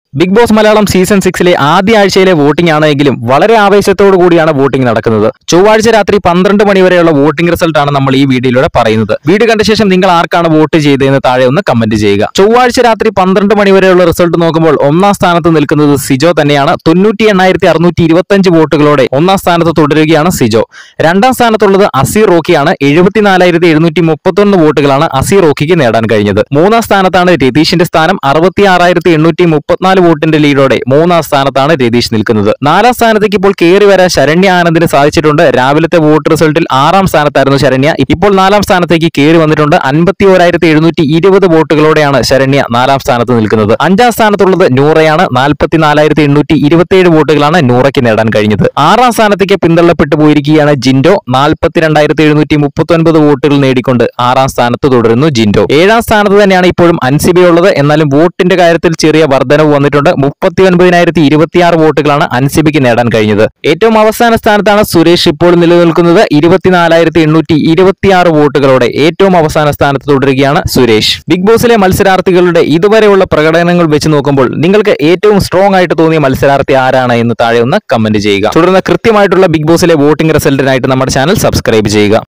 big Boss Malayalam season സിക്സിലെ ആദ്യ ആഴ്ചയിലെ വോട്ടിംഗ് ആണ് എങ്കിലും വളരെ ആവേശത്തോടു കൂടിയാണ് വോട്ടിംഗ് നടക്കുന്നത് ചൊവ്വാഴ്ച രാത്രി പന്ത്രണ്ട് മണി വരെയുള്ള വോട്ടിംഗ് റിസൾട്ട് ആണ് നമ്മൾ ഈ വീഡിയോയിലൂടെ പറയുന്നത് വീഡിയോ കണ്ട ശേഷം നിങ്ങൾ ആർക്കാണ് വോട്ട് ചെയ്തതെന്ന് താഴെ ഒന്ന് കമന്റ് ചെയ്യുക ചൊവ്വാഴ്ച രാത്രി പന്ത്രണ്ട് മണി വരെയുള്ള റിസൾട്ട് നോക്കുമ്പോൾ ഒന്നാം സ്ഥാനത്ത് നിൽക്കുന്നത് സിജോ തന്നെയാണ് തൊണ്ണൂറ്റി എണ്ണായിരത്തി അറുന്നൂറ്റി ഇരുപത്തഞ്ച് വോട്ടുകളോടെ ഒന്നാം സ്ഥാനത്ത് തുടരുകയാണ് സിജോ രണ്ടാം സ്ഥാനത്തുള്ളത് അസീർ റോക്കിയാണ് എഴുപത്തിനാലായിരത്തി എഴുന്നൂറ്റി മുപ്പത്തൊന്ന് വോട്ടുകളാണ് അസീർ റോക്കിക്ക് നേടാൻ കഴിഞ്ഞത് മൂന്നാം സ്ഥാനത്താണ് രതീഷിന്റെ സ്ഥാനം അറുപത്തി ആറായിരത്തി എണ്ണൂറ്റി മുപ്പത്തിനാല് വോട്ടിന്റെ ലീഡോടെ മൂന്നാം സ്ഥാനത്താണ് രതീഷ് നിൽക്കുന്നത് നാലാം സ്ഥാനത്തേക്ക് ഇപ്പോൾ കയറി വരാൻ ശരണ്യ ആനന്ദിന് സാധിച്ചിട്ടുണ്ട് രാവിലത്തെ വോട്ട് റിസൾട്ടിൽ ആറാം സ്ഥാനത്തായിരുന്നു ശരണ്യ ഇപ്പോൾ നാലാം സ്ഥാനത്തേക്ക് കയറി വന്നിട്ടുണ്ട് അൻപത്തി ഓരായിരത്തി എഴുന്നൂറ്റി ഇരുപത് വോട്ടുകളോടെയാണ് ശരണ്യ നാലാം സ്ഥാനത്ത് നിൽക്കുന്നത് അഞ്ചാം സ്ഥാനത്തുള്ളത് നൂറയാണ് നാൽപ്പത്തി നാലായിരത്തി എണ്ണൂറ്റി ഇരുപത്തിയേഴ് വോട്ടുകളാണ് നൂറയ്ക്ക് നേടാൻ കഴിഞ്ഞത് ആറാം സ്ഥാനത്തേക്ക് പിന്തള്ളപ്പെട്ടു പോയിരിക്കുകയാണ് ജിൻഡോ നാൽപ്പത്തിരണ്ടായിരത്തി എഴുന്നൂറ്റി മുപ്പത്തി ഒൻപത് വോട്ടുകൾ നേടിക്കൊണ്ട് ആറാം സ്ഥാനത്ത് തുടരുന്നു ജിൻഡോ ഏഴാം സ്ഥാനത്ത് തന്നെയാണ് ഇപ്പോഴും അൻസിബി ഉള്ളത് എന്നാലും വോട്ടിന്റെ കാര്യത്തിൽ ചെറിയ വർധനവ് വന്നിട്ടുണ്ട് മുപ്പത്തി ഒൻപതിനായിരത്തി ഇരുപത്തിയാറ് വോട്ടുകളാണ് അൻസിബിക്ക് നേടാൻ കഴിഞ്ഞത് ഏറ്റവും അവസാന സ്ഥാനത്താണ് സുരേഷ് ഇപ്പോൾ നിലനിൽക്കുന്നത് ഇരുപത്തിനാലായിരത്തി എണ്ണൂറ്റി ഇരുപത്തിയാറ് വോട്ടുകളോടെ ഏറ്റവും അവസാന സ്ഥാനത്ത് തുടരുകയാണ് സുരേഷ് ബിഗ് ബോസിലെ മത്സരാർത്ഥികളുടെ ഇതുവരെയുള്ള പ്രകടനങ്ങൾ വെച്ച് നോക്കുമ്പോൾ നിങ്ങൾക്ക് ഏറ്റവും സ്ട്രോങ് ആയിട്ട് തോന്നിയ മത്സരാർത്ഥി ആരാണ് എന്ന് താഴെ ഒന്ന് കമന്റ് ചെയ്യുക തുടർന്ന് കൃത്യമായിട്ടുള്ള ബിഗ് ബോസിലെ വോട്ടിംഗ് റിസൾട്ടിനായിട്ട് നമ്മുടെ ചാനൽ സബ്സ്ക്രൈബ് ചെയ്യുക